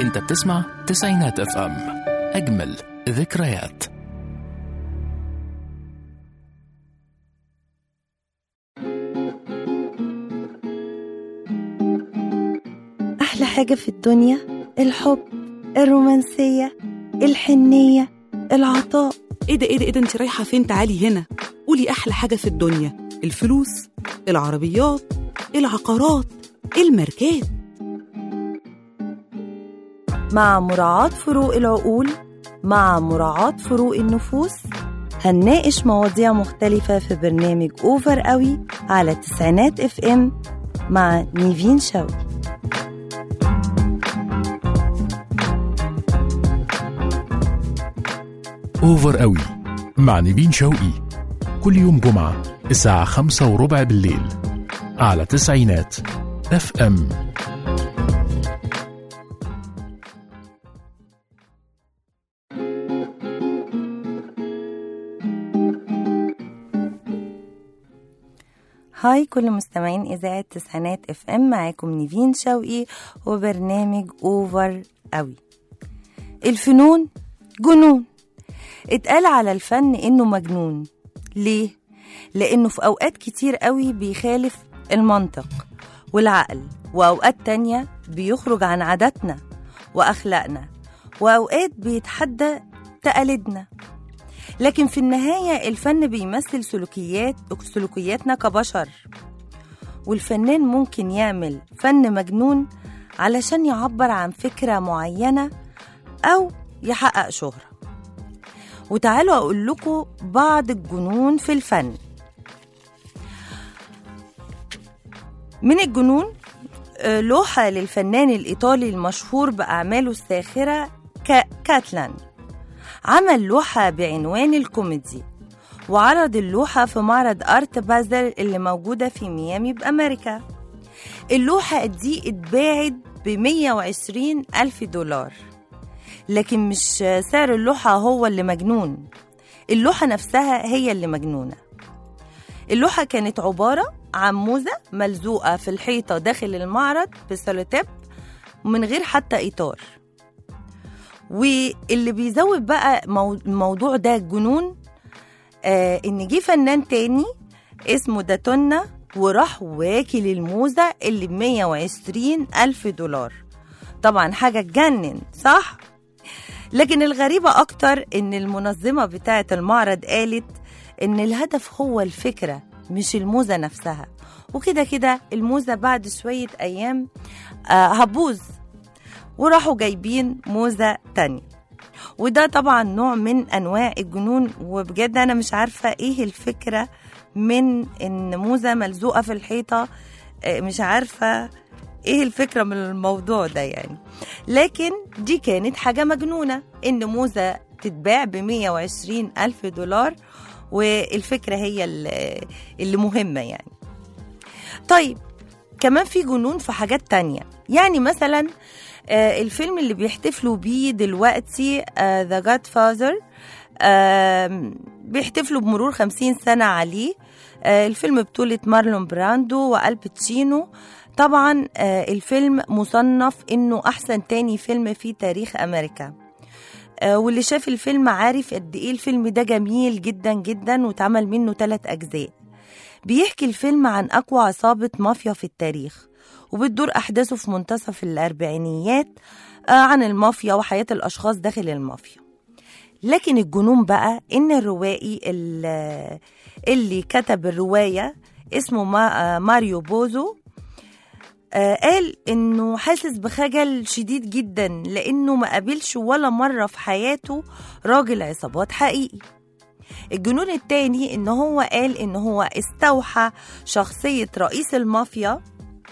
انت بتسمع تسعينات اف ام اجمل ذكريات أحلى حاجة في الدنيا الحب الرومانسية الحنية العطاء ايه ده ايه ده ايه ده انت رايحه فين تعالي هنا قولي احلى حاجه في الدنيا الفلوس العربيات العقارات الماركات مع مراعاة فروق العقول مع مراعاة فروق النفوس هنناقش مواضيع مختلفة في برنامج أوفر قوي على تسعينات اف ام مع نيفين شوقي اوفر قوي مع نيفين شوقي كل يوم جمعة الساعة خمسة وربع بالليل على تسعينات اف ام هاي كل مستمعين إذاعة تسعينات اف ام معاكم نيفين شوقي وبرنامج أوفر قوي الفنون جنون اتقال على الفن إنه مجنون ليه؟ لأنه في أوقات كتير قوي بيخالف المنطق والعقل وأوقات تانية بيخرج عن عاداتنا وأخلاقنا وأوقات بيتحدى تقاليدنا لكن في النهاية الفن بيمثل سلوكيات سلوكياتنا كبشر والفنان ممكن يعمل فن مجنون علشان يعبر عن فكرة معينة أو يحقق شهرة وتعالوا أقول لكم بعض الجنون في الفن من الجنون آه، لوحة للفنان الإيطالي المشهور بأعماله الساخرة كا- كاتلان عمل لوحة بعنوان الكوميدي وعرض اللوحة في معرض أرت بازل اللي موجودة في ميامي بأمريكا اللوحة دي اتباعت ب 120 ألف دولار لكن مش سعر اللوحة هو اللي مجنون اللوحة نفسها هي اللي مجنونة اللوحة كانت عبارة عن موزة ملزوقة في الحيطة داخل المعرض بسلوتيب من غير حتى إطار واللي بيزود بقى مو- الموضوع ده جنون آه ان جه فنان تاني اسمه داتونا وراح واكل الموزة اللي ب 120 ألف دولار طبعا حاجة تجنن صح؟ لكن الغريبة أكتر إن المنظمة بتاعة المعرض قالت إن الهدف هو الفكرة مش الموزة نفسها وكده كده الموزة بعد شوية أيام آه هتبوظ وراحوا جايبين موزة تانية وده طبعا نوع من أنواع الجنون وبجد أنا مش عارفة إيه الفكرة من إن موزة ملزوقة في الحيطة آه، مش عارفة إيه الفكرة من الموضوع ده يعني لكن دي كانت حاجة مجنونة إن موزة تتباع ب 120 ألف دولار والفكرة هي اللي اللي مهمة يعني طيب كمان في جنون في حاجات تانية يعني مثلا آه، الفيلم اللي بيحتفلوا بيه دلوقتي ذا جاد فازر بيحتفلوا بمرور خمسين سنة عليه آه، الفيلم بطولة مارلون براندو والباتشينو طبعا آه، الفيلم مصنف انه احسن تاني فيلم في تاريخ امريكا آه، واللي شاف الفيلم عارف قد ايه الفيلم ده جميل جدا جدا واتعمل منه ثلاث اجزاء بيحكي الفيلم عن اقوى عصابة مافيا في التاريخ وبتدور احداثه في منتصف الاربعينيات آه، عن المافيا وحياة الاشخاص داخل المافيا لكن الجنون بقى ان الروائي ال- اللي كتب الرواية اسمه ما- آه، ماريو بوزو آه، قال انه حاسس بخجل شديد جدا لانه ما قابلش ولا مره في حياته راجل عصابات حقيقي الجنون التاني ان هو قال ان هو استوحى شخصيه رئيس المافيا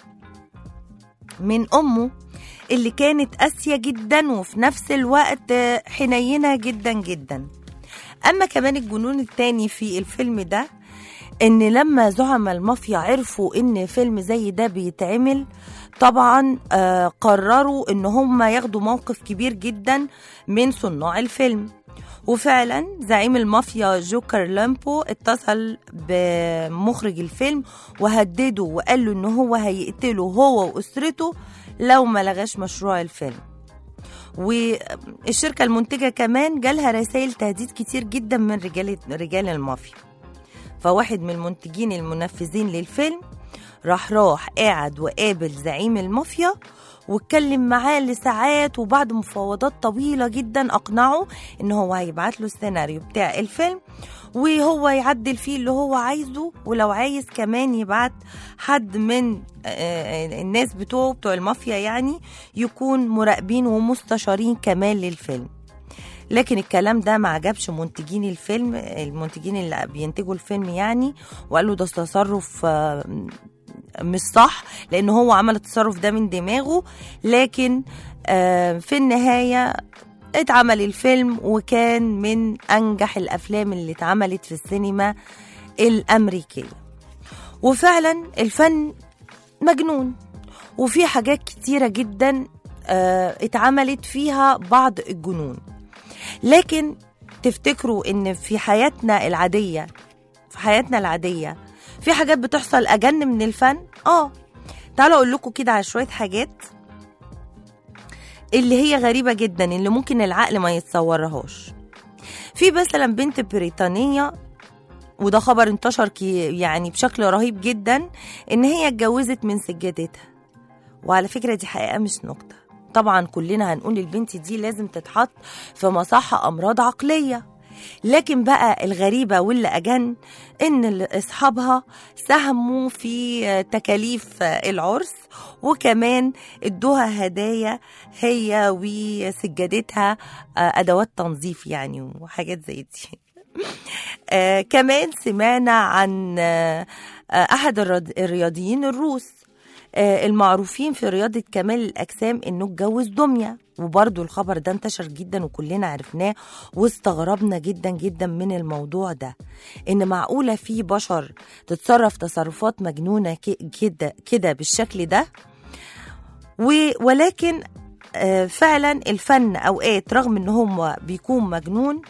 من امه اللي كانت قاسيه جدا وفي نفس الوقت آه، حنينه جدا جدا اما كمان الجنون التاني في الفيلم ده ان لما زعماء المافيا عرفوا ان فيلم زي ده بيتعمل طبعا آه قرروا ان هم ياخدوا موقف كبير جدا من صناع الفيلم وفعلا زعيم المافيا جوكر لامبو اتصل بمخرج الفيلم وهدده وقال له ان هو هيقتله هو واسرته لو ما لغاش مشروع الفيلم والشركة المنتجة كمان جالها رسائل تهديد كتير جدا من رجال رجال المافيا فواحد من المنتجين المنفذين للفيلم راح راح قاعد وقابل زعيم المافيا واتكلم معاه لساعات وبعد مفاوضات طويلة جدا أقنعه إن هو هيبعت له السيناريو بتاع الفيلم وهو يعدل فيه اللي هو عايزه ولو عايز كمان يبعت حد من آه، الناس بتوعه بتوع المافيا يعني يكون مراقبين ومستشارين كمان للفيلم لكن الكلام ده ما عجبش منتجين الفيلم المنتجين اللي بينتجوا الفيلم يعني وقالوا ده تصرف آه، مش صح لان هو عمل التصرف ده من دماغه لكن آه، في النهايه اتعمل الفيلم وكان من انجح الافلام اللي اتعملت في السينما الامريكيه وفعلا الفن مجنون وفي حاجات كتيره جدا آه، اتعملت فيها بعض الجنون لكن تفتكروا ان في حياتنا العاديه في حياتنا العاديه في حاجات بتحصل اجن من الفن اه تعالوا اقول لكم كده على شويه حاجات اللي هي غريبه جدا اللي ممكن العقل ما يتصورهاش في مثلا بنت بريطانيه وده خبر انتشر كي يعني بشكل رهيب جدا ان هي اتجوزت من سجادتها وعلى فكره دي حقيقه مش نكته طبعا كلنا هنقول البنت دي لازم تتحط في مصحة أمراض عقلية لكن بقى الغريبة واللي أجن إن أصحابها ساهموا في تكاليف العرس وكمان ادوها هدايا هي وسجادتها أدوات تنظيف يعني وحاجات زي دي آه كمان سمعنا عن آه أحد الرياضيين الروس آه المعروفين في رياضة كمال الأجسام إنه اتجوز دمية وبرضه الخبر ده انتشر جدا وكلنا عرفناه واستغربنا جدا جدا من الموضوع ده إن معقولة في بشر تتصرف تصرفات مجنونة كده كده بالشكل ده ولكن آه فعلا الفن أوقات رغم إن هو بيكون مجنون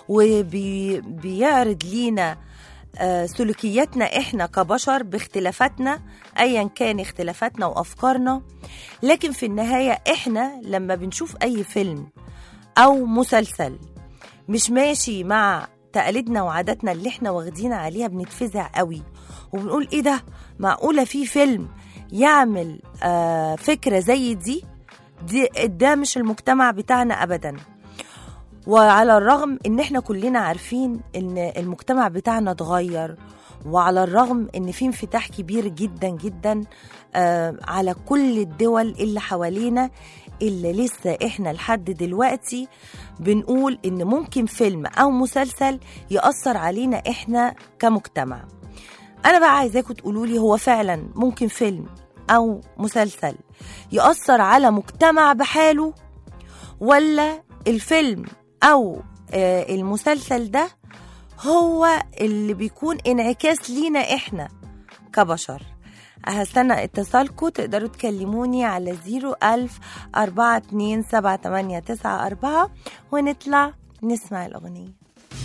وبيعرض لينا آه سلوكياتنا احنا كبشر باختلافاتنا ايا كان اختلافاتنا وافكارنا لكن في النهايه احنا لما بنشوف اي فيلم او مسلسل مش ماشي مع تقاليدنا وعاداتنا اللي احنا واخدين عليها بنتفزع قوي وبنقول ايه ده معقوله في فيلم يعمل آه فكره زي دي, دي ده مش المجتمع بتاعنا ابدا وعلى الرغم ان احنا كلنا عارفين ان المجتمع بتاعنا اتغير وعلى الرغم ان في انفتاح كبير جدا جدا آه على كل الدول اللي حوالينا اللي لسه احنا لحد دلوقتي بنقول ان ممكن فيلم او مسلسل يأثر علينا احنا كمجتمع انا بقى عايزاكم تقولوا لي هو فعلا ممكن فيلم او مسلسل يأثر على مجتمع بحاله ولا الفيلم او المسلسل ده هو اللي بيكون انعكاس لينا احنا كبشر هستنى اتصالكم تقدروا تكلموني على زيرو ألف أربعة اتنين سبعة تمانية تسعة أربعة ونطلع نسمع الأغنية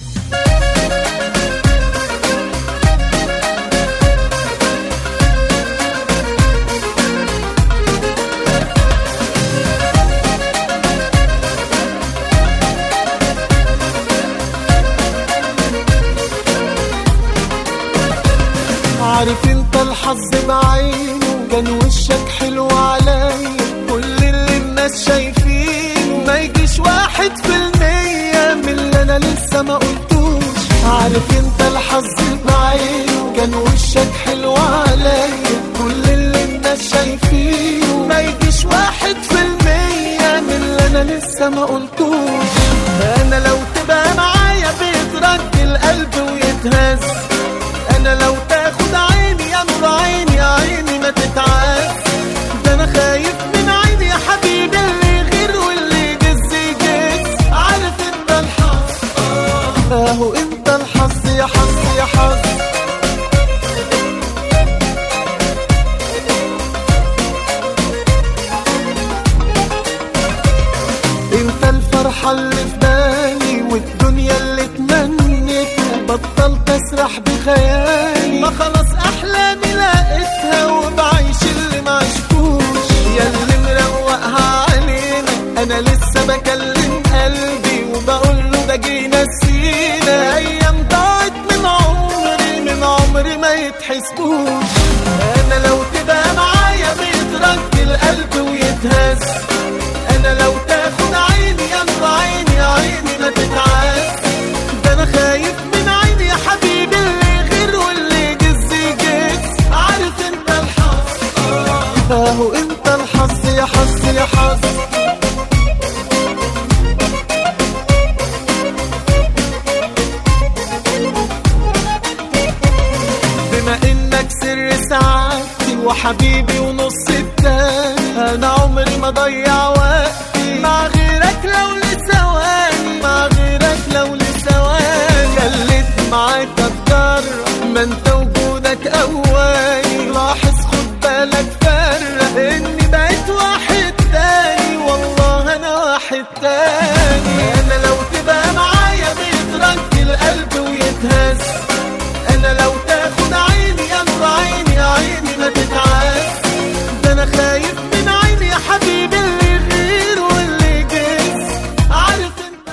عارف انت الحظ بعينه كان وشك حلو عليا كل اللي الناس شايفينه ما يجيش واحد في المية من اللي انا لسه ما قلتوش عارف انت الحظ بعينه كان وشك حلو عليا كل اللي الناس شايفينه ما يجيش واحد في المية من اللي انا لسه ما قلتوش انا لو تبقى معايا بيترد القلب ويتهز انا لو تاخد عيني يا نور عيني يا عيني ما تتعاس ده انا خايف من عيني يا حبيبي اللي غير واللي يجز يجز عارف انت الحظ آه، اهو انت الحظ يا حظ يا حظ انت الفرحة اللي في بالي والدنيا اللي اتمنيتها بطلت اسرح بخيالي ما خلاص احلامي لقيتها وبعيش اللي ما عشتوش يا اللي مروقها علينا انا لسه بك تحوش انا لو تبقى معايا بيترك القلب ويتهز انا لو تاخد عيني يلا عيني يا عيني ما تتعاس ده انا خايف من عيني يا حبيبي اللي غير واللي جز جز عارف انت الحظ اهو انت الحظ يا حظ يا حظ بما انك سر سعادتي وحبيبي ونص التاني انا عمري ما ضيع وقتي مع غيرك لو لثواني مع غيرك لو لثواني خليت معاك اتجرأ ما انت وجودك قواني لاحظ خد بالك فرق اني بقيت واحد تاني والله انا واحد تاني انا لو تبقى معايا بيترك القلب ويتهز انا لو تاخد عيني يلا عيني يا عيني ما تتعاس ده انا خايف من عيني يا حبيبي اللي غير واللي جز عارف انت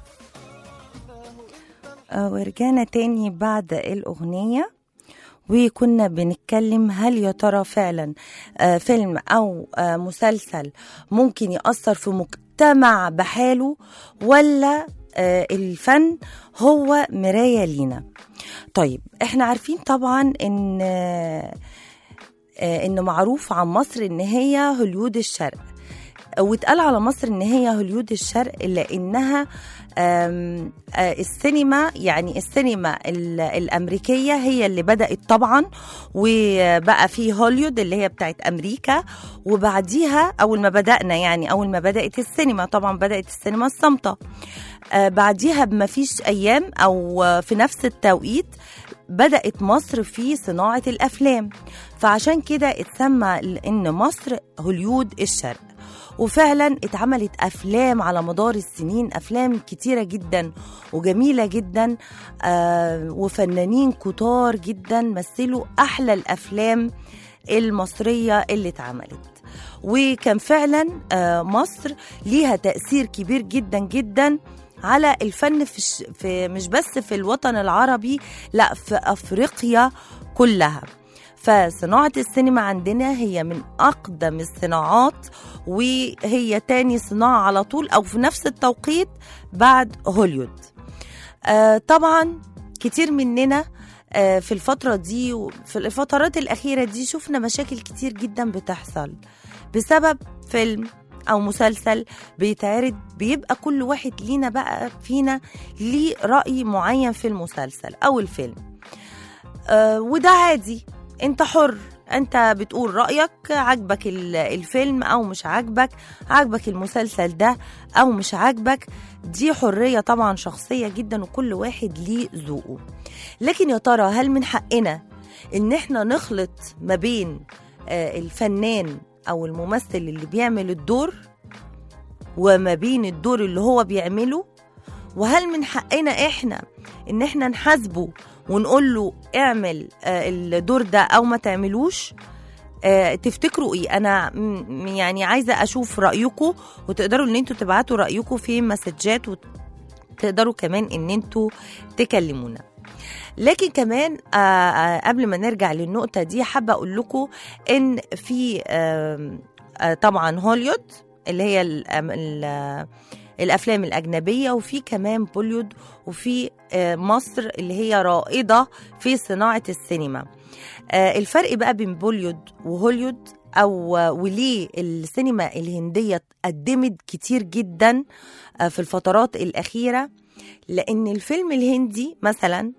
آه، ورجعنا تاني بعد الأغنية وكنا بنتكلم هل يا ترى فعلا آه، فيلم أو آه، مسلسل ممكن يأثر في مجتمع بحاله ولا آه، الفن هو مراية لينا طيب احنا عارفين طبعا ان آه، آه، ان معروف عن مصر ان هي هوليود الشرق واتقال على مصر ان هي هوليود الشرق لانها آم، آه، السينما يعني السينما ال- الامريكيه هي اللي بدات طبعا وبقى في هوليود اللي هي بتاعت امريكا وبعديها اول ما بدانا يعني اول ما بدات السينما طبعا بدات السينما الصامته آه، بعديها بما فيش ايام او آه، في نفس التوقيت بدات مصر في صناعه الافلام فعشان كده اتسمى ان مصر هوليود الشرق وفعلا اتعملت افلام على مدار السنين افلام كتيره جدا وجميله جدا آه وفنانين كتار جدا مثلوا احلى الافلام المصريه اللي اتعملت وكان فعلا آه مصر ليها تاثير كبير جدا جدا على الفن في, الش... في مش بس في الوطن العربي لا في افريقيا كلها فصناعة السينما عندنا هي من أقدم الصناعات وهي تاني صناعة على طول أو في نفس التوقيت بعد هوليود آه طبعا كتير مننا آه في الفترة دي وفي الفترات الأخيرة دي شفنا مشاكل كتير جدا بتحصل بسبب فيلم أو مسلسل بيتعرض بيبقى كل واحد لينا بقى فينا ليه رأي معين في المسلسل أو الفيلم آه وده عادي انت حر انت بتقول رايك عاجبك ال- الفيلم او مش عاجبك عاجبك المسلسل ده او مش عاجبك دي حريه طبعا شخصيه جدا وكل واحد ليه ذوقه لكن يا ترى هل من حقنا ان احنا نخلط ما بين آه، الفنان او الممثل اللي بيعمل الدور وما بين الدور اللي هو بيعمله وهل من حقنا احنا ان احنا نحاسبه ونقول له اعمل آه، الدور ده او ما تعملوش آه، تفتكروا ايه انا م- يعني عايزه اشوف رايكم وتقدروا ان انتوا تبعتوا رايكم في مسجات وتقدروا كمان ان انتوا تكلمونا لكن كمان آه، آه، قبل ما نرجع للنقطه دي حابه اقول لكم ان في آم، آه، طبعا هوليود اللي هي ال- آم، ال- آه، الافلام الاجنبيه وفي كمان بوليود وفي آه، مصر اللي هي رائده في صناعه السينما آه، الفرق بقى بين بوليود وهوليود او آه، وليه السينما الهنديه قدمت كتير جدا آه، في الفترات الاخيره لان الفيلم الهندي مثلا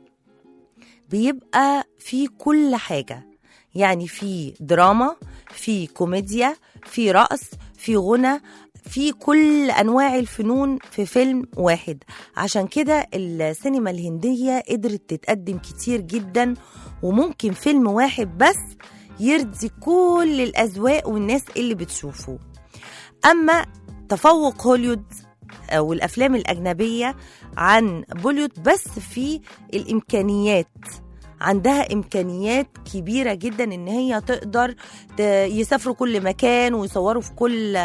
بيبقى فيه كل حاجه يعني في دراما في كوميديا في رقص في غنى في كل انواع الفنون في فيلم واحد عشان كده السينما الهنديه قدرت تتقدم كتير جدا وممكن فيلم واحد بس يرضي كل الاذواق والناس اللي بتشوفه اما تفوق هوليود او الافلام الاجنبيه عن بوليود بس في الامكانيات عندها امكانيات كبيره جدا ان هي تقدر ت- يسافروا كل مكان ويصوروا في كل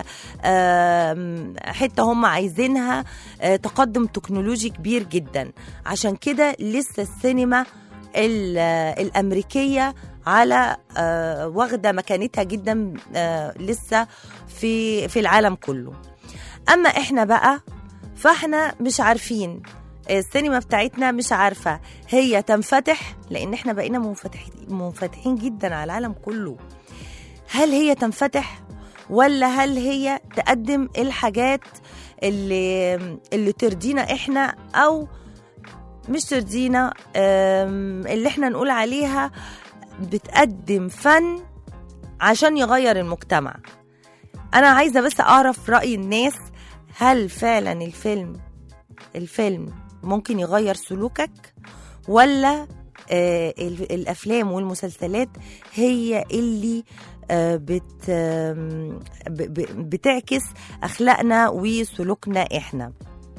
آم، حته هم عايزينها آه، تقدم تكنولوجي كبير جدا عشان كده لسه السينما ال- الامريكيه على آه، واخده مكانتها جدا آه، لسه في في العالم كله اما احنا بقى فاحنا مش عارفين السينما بتاعتنا مش عارفه هي تنفتح لان احنا بقينا منفتحين منفتحين جدا على العالم كله هل هي تنفتح ولا هل هي تقدم الحاجات اللي اللي ترضينا احنا او مش ترضينا أم، اللي احنا نقول عليها بتقدم فن عشان يغير المجتمع انا عايزه بس اعرف راي الناس هل فعلا الفيلم الفيلم ممكن يغير سلوكك ولا آه ال- الافلام والمسلسلات هي اللي آه بت آم، ب- ب- بتعكس اخلاقنا وسلوكنا احنا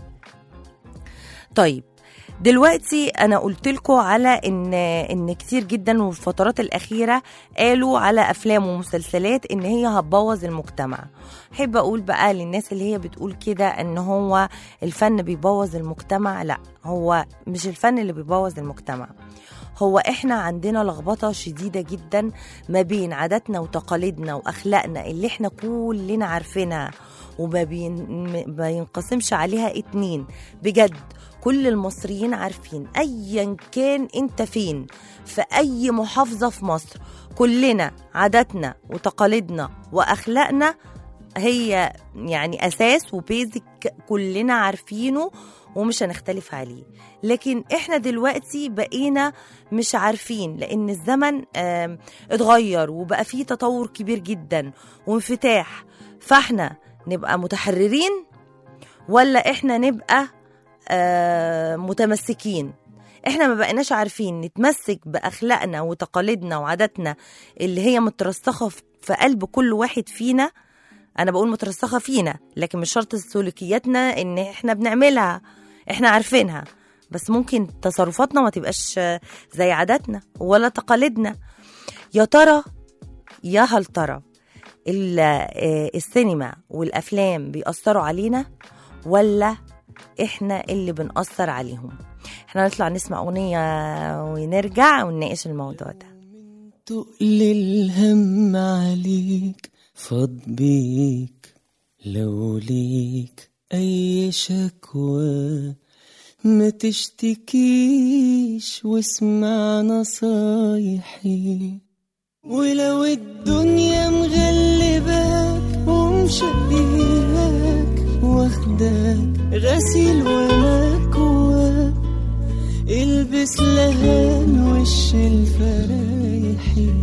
طيب دلوقتي انا قلت لكم على ان ان كتير جدا وفي الفترات الاخيره قالوا على افلام ومسلسلات ان هي هتبوظ المجتمع احب اقول بقى للناس اللي هي بتقول كده ان هو الفن بيبوظ المجتمع لا هو مش الفن اللي بيبوظ المجتمع هو احنا عندنا لخبطه شديده جدا ما بين عاداتنا وتقاليدنا واخلاقنا اللي احنا كلنا عارفينها وما بين ما ينقسمش عليها اتنين بجد كل المصريين عارفين ايا كان انت فين في اي محافظه في مصر كلنا عاداتنا وتقاليدنا واخلاقنا هي يعني اساس وبيزك كلنا عارفينه ومش هنختلف عليه لكن احنا دلوقتي بقينا مش عارفين لان الزمن آم، اتغير وبقى فيه تطور كبير جدا وانفتاح فاحنا نبقى متحررين ولا احنا نبقى آه، متمسكين احنا ما بقيناش عارفين نتمسك باخلاقنا وتقاليدنا وعاداتنا اللي هي مترسخه في- في قلب كل واحد فينا انا بقول مترسخه فينا لكن مش شرط سلوكياتنا ان احنا بنعملها احنا عارفينها بس ممكن تصرفاتنا ما تبقاش آه، زي عاداتنا ولا تقاليدنا يا ترى يا هل ترى ال- آه، السينما والافلام بيأثروا علينا ولا احنا اللي بنأثر عليهم احنا نطلع نسمع اغنيه ونرجع ونناقش الموضوع ده تقل الهم عليك فاض بيك لو ليك أي شكوى ما تشتكيش واسمع نصايحي ولو الدنيا مغلباك ومشقياك واخداك غسيل ومكواك البس لهان وش الفرايحي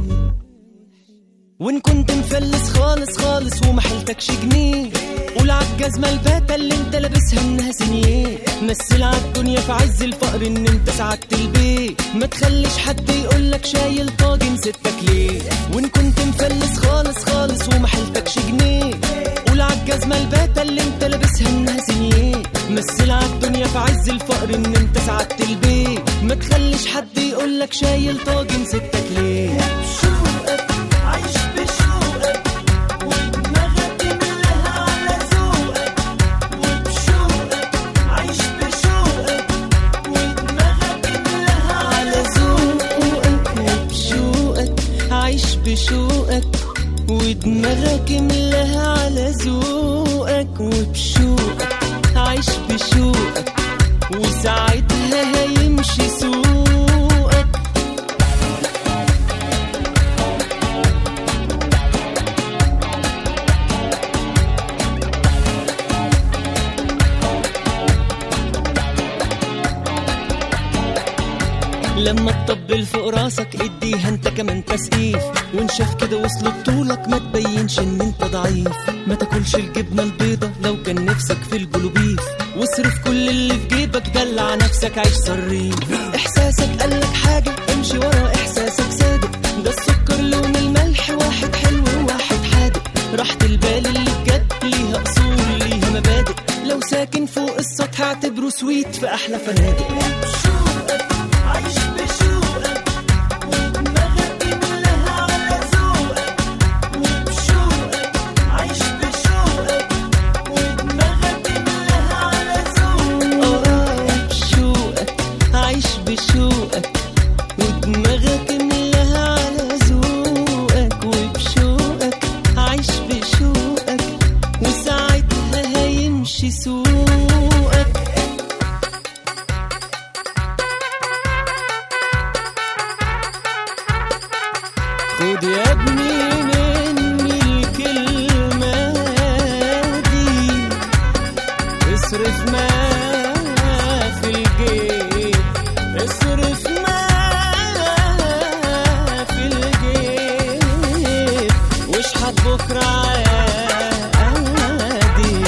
وان كنت مفلس خالص خالص وما حيلتكش جنيه قول عالجزمة الباتة اللي انت لابسها انها سنيه مثل عالدنيا في عز الفقر ان انت سعدت البيت ما تخليش حد يقولك شايل طاجن ستك ليه وان كنت مفلس خالص خالص وما حيلتكش جنيه قول عالجزمة الباتة اللي انت لابسها انها سنيه مثل عالدنيا في عز الفقر ان انت سعدت البيت ما تخليش حد يقولك شايل طاجن ستك ليه بشوقك عايش بشوقك ودماغك ملاها على ذوقك وبشوقك عايش بشوقك ودماغك ملاها على ذوقك وبشوقك عايش بشوقك ودماغك ملاها على ذوقك وبشوقك عايش بشوقك وساعتها هيمشي سوقك لما تطبل فوق راسك اديها انت كمان تسقيف وان شاف كده وصل بطولك ما تبينش ان انت ضعيف ما تاكلش الجبنه البيضه لو كان نفسك في الجلوبيف واصرف كل اللي في جيبك دلع نفسك عيش صريف احساسك قالك حاجه امشي ورا احساسك صادق ده السكر لون الملح واحد حلو وواحد حادق راحة البال اللي بجد ليها اصول ليها مبادئ لو ساكن فوق السطح اعتبره سويت في احلى فنادق عايش بشوقك ودماغك ملاها على ذوقك وبشوقك عايش بشوقك ودماغك ملاها على ذوقك اه بشوقك عايش بشوقك ودماغك ملاها خد يا ابني مني الكلمة دي اصرف ما في الجيب اصرف ما في الجيب واشحت بكرة عادي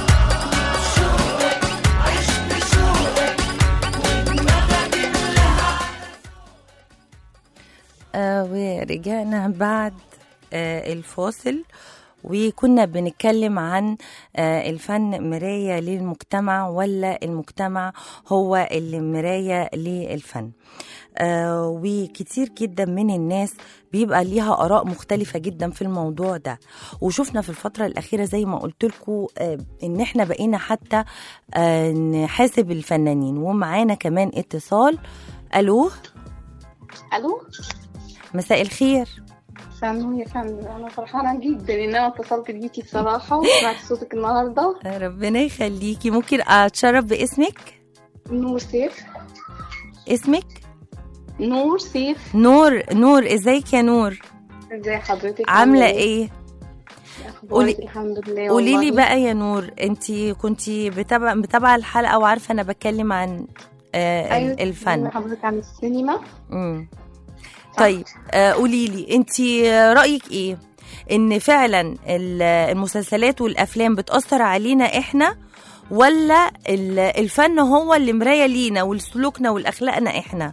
آه ورجعنا بعد آه الفاصل وكنا بنتكلم عن آه الفن مراية للمجتمع ولا المجتمع هو اللي مراية للفن آه وكتير جدا من الناس بيبقى ليها آراء مختلفة جدا في الموضوع ده وشفنا في الفترة الأخيرة زي ما قلت لكم آه إن إحنا بقينا حتى آه نحاسب الفنانين ومعانا كمان اتصال ألو الو مساء الخير سامو يا فندم انا فرحانه جدا ان انا اتصلت بيكي الصراحه وسمعت صوتك النهارده ربنا يخليكي ممكن اتشرف باسمك نور سيف اسمك نور سيف نور نور ازيك يا نور ازي حضرتك عامله ايه اخبارك قولي- الحمد لله قولي لي والله. بقى يا نور انت كنتي بتابعه متابعه الحلقه وعارفه انا بتكلم عن آه أيوة، ال- الفن حضرتك عن السينما مم. طيب آه قولي لي انت رايك ايه ان فعلا ال- المسلسلات والافلام بتاثر علينا احنا ولا ال- الفن هو اللي مرايه لينا ولسلوكنا والاخلاقنا احنا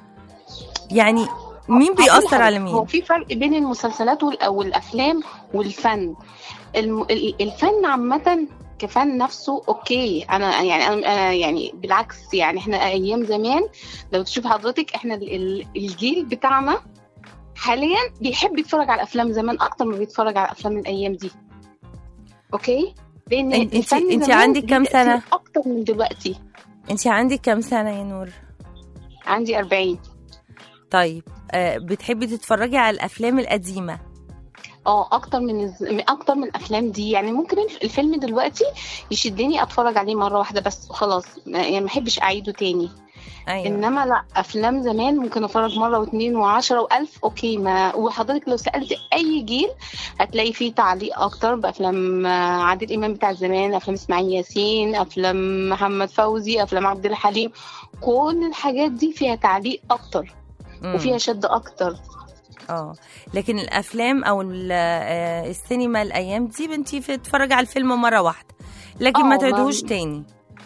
يعني مين هقول بيأثر لحضرتك، على هو مين في فرق بين المسلسلات وال- والافلام والفن الم... ال- الفن عامه كفن نفسه اوكي انا يعني انا أنا يعني بالعكس يعني احنا ايام زمان لو تشوف حضرتك احنا ال- ال- الجيل بتاعنا حاليا بيحب يتفرج على افلام زمان اكتر ما بيتفرج على افلام الايام دي اوكي لان انت- الفن انت زمان عندك ليه كام تأثير سنة؟ اكتر من دلوقتي انت عندك كام سنه يا نور عندي 40 طيب آه بتحبي تتفرجي على الافلام القديمه اه اكتر من الز... من- اكتر من الافلام دي يعني ممكن الف- الفيلم دلوقتي يشدني اتفرج عليه مره واحده بس وخلاص ما- يعني ما احبش اعيده تاني ايوه انما لا افلام زمان ممكن اتفرج مره واثنين وعشرة والف اوكي ما وحضرتك لو سالت اي جيل هتلاقي فيه تعليق اكتر بافلام آه، عادل امام بتاع زمان افلام اسماعيل ياسين افلام محمد فوزي افلام عبد الحليم كل الحاجات دي فيها تعليق اكتر مم. وفيها شد اكتر اه لكن الافلام او ال- آه، السينما الايام دي بنتي بتتفرجي على الفيلم مره واحده لكن اه، ما ما- تعيدوش تاني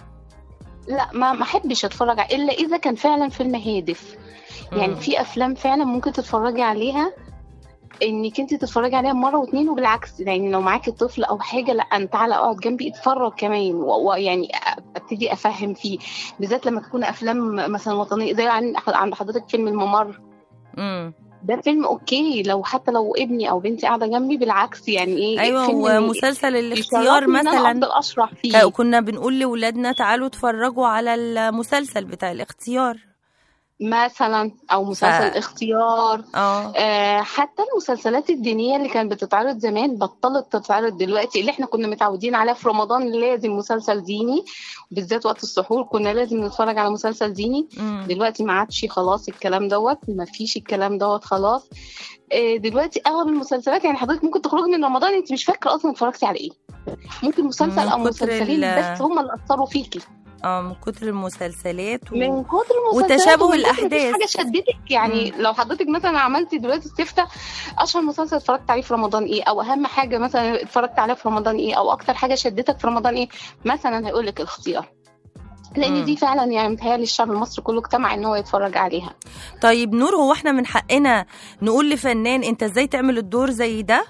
لا ما ما احبش اتفرج على الا اذا كان فعلا فيلم هادف يعني مم. في افلام فعلا ممكن تتفرجي عليها انك انت تتفرجي عليها مره واتنين وبالعكس يعني لو معاكي طفل او حاجه لا انت تعالى اقعد جنبي اتفرج كمان و- ويعني ابتدي افهم فيه بالذات لما تكون افلام مثلا وطنيه زي عن- عند حضرتك فيلم الممر امم ده فيلم اوكي لو حتى لو ابني او بنتي قاعده جنبي بالعكس يعني ايه ايوه فيلم ومسلسل الاختيار يشرفني إن أنا مثلا افضل اشرح فيه كا- كنا بنقول لاولادنا تعالوا اتفرجوا على المسلسل بتاع الاختيار مثلا او مسلسل ف- اختيار اه آه، حتى المسلسلات الدينية اللي كانت بتتعرض زمان بطلت تتعرض دلوقتي اللي احنا كنا متعودين عليها في رمضان لازم مسلسل ديني بالذات وقت السحور كنا لازم نتفرج على مسلسل ديني مم. دلوقتي ما عادش خلاص الكلام دوت ما فيش الكلام دوت خلاص آه، دلوقتي اغلب المسلسلات يعني حضرتك ممكن تخرجي من رمضان انت مش فاكره اصلا اتفرجتي على ايه ممكن مسلسل من او كتر مسلسلين ال- بس هم اللي اثروا فيكي اه من كتر المسلسلات و... من كتر المسلسلات وتشابه ومن كتر مفيش الأحداث. حاجه شدتك يعني لو حضرتك مثلا عملتي دلوقتي استفتاء اشهر مسلسل اتفرجت عليه في رمضان ايه او اهم حاجه مثلا اتفرجت عليها في رمضان ايه او اكتر حاجه شدتك في رمضان ايه مثلا هيقول لك الاختيار مم. لان دي فعلا يعني متهيألي الشعب المصري كله اجتمع ان هو يتفرج عليها طيب نور هو احنا من حقنا نقول لفنان انت ازاي تعمل الدور زي ده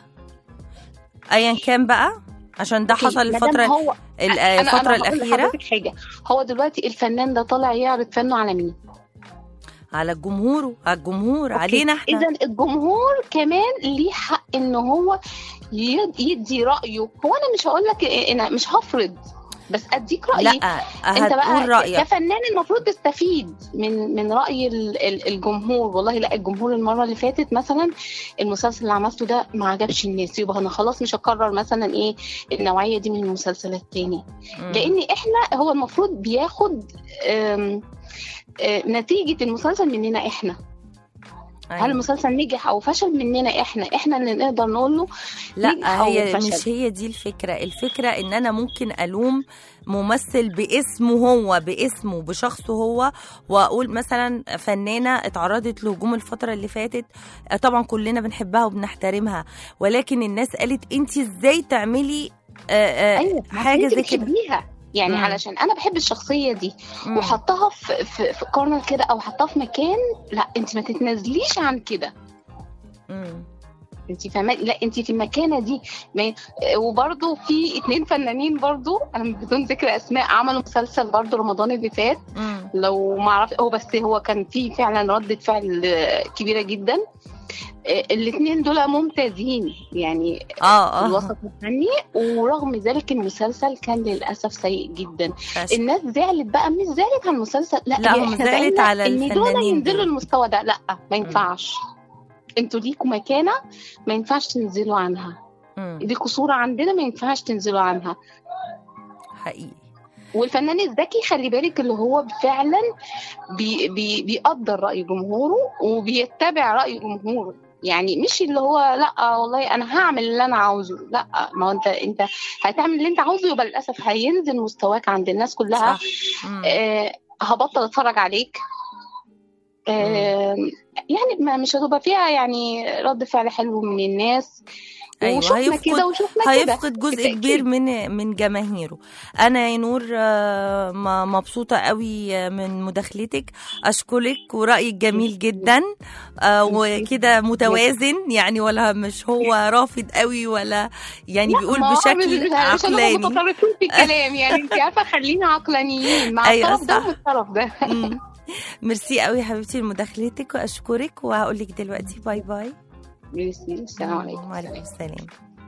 ايا كان بقى عشان ده أوكي، حصل مادام الفتره هو ال- أنا- أنا الفتره هقول الاخيره لحضرتك حاجه هو دلوقتي الفنان ده طالع يعرض فنه على مين على الجمهور على الجمهور علينا احنا اذا الجمهور كمان ليه حق ان هو يد- يدي رايه هو انا مش هقول لك انا مش هفرض بس اديك رايي لا انت بقى هتقول رايك كفنان المفروض تستفيد من من راي ال- ال- الجمهور والله لا الجمهور المره اللي فاتت مثلا المسلسل اللي عملته ده ما عجبش الناس يبقى انا خلاص مش هكرر مثلا ايه النوعيه دي من المسلسلات تاني مم. لان احنا هو المفروض بياخد آم، آه، نتيجه المسلسل مننا احنا أيوة. هل المسلسل نجح او فشل مننا احنا احنا اللي نقدر نقول له نجح لا أو هي فشل. مش هي دي الفكرة الفكرة ان انا ممكن الوم ممثل باسمه هو باسمه بشخصه هو واقول مثلا فنانة اتعرضت لهجوم الفترة اللي فاتت آه، طبعا كلنا بنحبها وبنحترمها ولكن الناس قالت انت ازاي تعملي آه، آه، ايوه ما حاجة أنت زي كده بتحبيها يعني مم. علشان انا بحب الشخصيه دي مم. وحطها في في, في كورنر كده او حطها في مكان لا انت ما تتنازليش عن كده مم. انت فاهمه لا انت في المكانه دي ما... وبرده في اتنين فنانين برضو انا بدون ذكر اسماء عملوا مسلسل برضو رمضان اللي فات مم. لو ما اعرف هو بس هو كان فيه فعلا ردة فعل آه، كبيره جدا الاثنين دول ممتازين يعني اه اه الوسط الفني ورغم ذلك المسلسل كان للاسف سيء جدا فعش- الناس زعلت بقى مش زعلت على المسلسل لا, لا، هي هم احنا زعلت زعلنا على ان دول الفنانين ينزلوا دول. المستوى ده لا ما ينفعش انتوا ليكوا مكانه ما ينفعش تنزلوا عنها مم. ليكوا صوره عندنا ما ينفعش تنزلوا عنها حقيقي والفنان الذكي خلي بالك اللي هو فعلا بي بي بيقدر راي جمهوره وبيتبع راي جمهوره يعني مش اللي هو لا والله انا هعمل اللي انا عاوزه لا ما هو انت انت هتعمل اللي انت عاوزه يبقى للاسف هينزل مستواك عند الناس كلها صح مم. آه هبطل اتفرج عليك آه يعني ما مش هتبقى فيها يعني رد فعل حلو من الناس أيوة، وشفنا هيفقد- كده وشفنا كده هيفقد جزء بالتأكيد. كبير من من جماهيره انا يا نور آه، م- مبسوطه قوي آه، من مداخلتك اشكرك ورايك جميل جدا آه، وكده متوازن يعني ولا مش هو رافض قوي ولا يعني بيقول ما هو مش- بشكل مش هنبقى عقلاني متطرفين في الكلام يعني انت عارفه خلينا عقلانيين مع أيوة، الطرف ده صح. والطرف ده مم. ميرسي قوي يا حبيبتي لمداخلتك واشكرك وهقول لك دلوقتي باي باي ميرسي السلام عليكم وعليكم السلام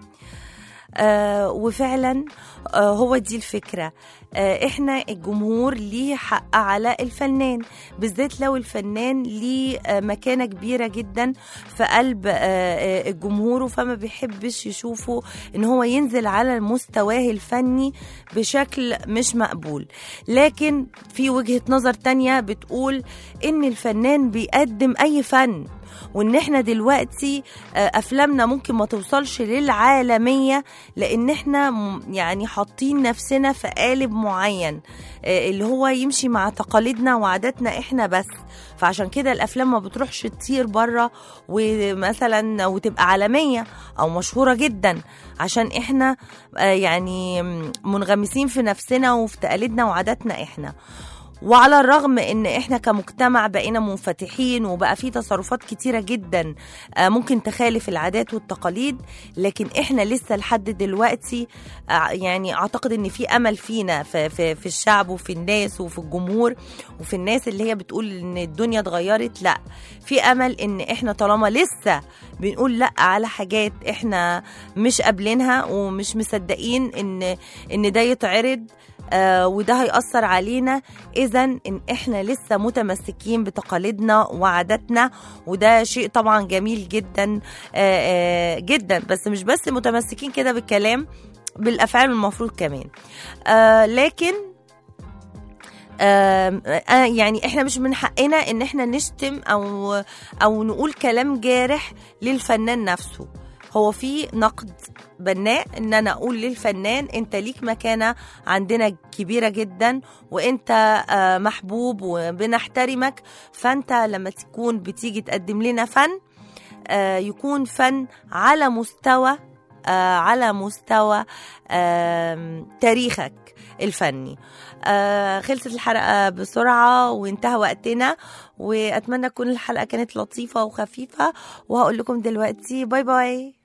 آه وفعلا آه هو دي الفكرة آه احنا الجمهور ليه حق على الفنان بالذات لو الفنان ليه آه مكانة كبيرة جدا في قلب آه آه الجمهور فما بيحبش يشوفه ان هو ينزل على مستواه الفني بشكل مش مقبول لكن في وجهة نظر تانية بتقول ان الفنان بيقدم اي فن وان احنا دلوقتي آه، افلامنا ممكن ما توصلش للعالميه لان احنا م- يعني حاطين نفسنا في قالب معين آه، اللي هو يمشي مع تقاليدنا وعاداتنا احنا بس فعشان كده الافلام ما بتروحش تطير بره ومثلا وتبقى عالميه او مشهوره جدا عشان احنا آه، يعني منغمسين في نفسنا وفي تقاليدنا وعاداتنا احنا وعلى الرغم ان احنا كمجتمع بقينا منفتحين وبقى في تصرفات كتيره جدا آه، ممكن تخالف العادات والتقاليد لكن احنا لسه لحد دلوقتي آه، يعني اعتقد ان في امل فينا في, في, في الشعب وفي الناس وفي الجمهور وفي الناس اللي هي بتقول ان الدنيا اتغيرت لا في امل ان احنا طالما لسه بنقول لا على حاجات احنا مش قابلينها ومش مصدقين ان ان ده يتعرض آه وده هيأثر علينا إذا إن إحنا لسه متمسكين بتقاليدنا وعاداتنا وده شيء طبعا جميل جدا آه آه جدا بس مش بس متمسكين كده بالكلام بالأفعال المفروض كمان آه لكن آم، آه يعني احنا مش من حقنا ان احنا نشتم او او نقول كلام جارح للفنان نفسه هو في نقد بناء ان انا اقول للفنان انت ليك مكانه عندنا كبيره جدا وانت آه، محبوب وبنحترمك فانت لما تكون بتيجي تقدم لنا فن آه، يكون فن على مستوى آه، على مستوى آم، تاريخك الفني آه، خلصت الحلقة بسرعة وانتهى وقتنا وأتمنى تكون الحلقة كانت لطيفة وخفيفة وهقول لكم دلوقتي باي باي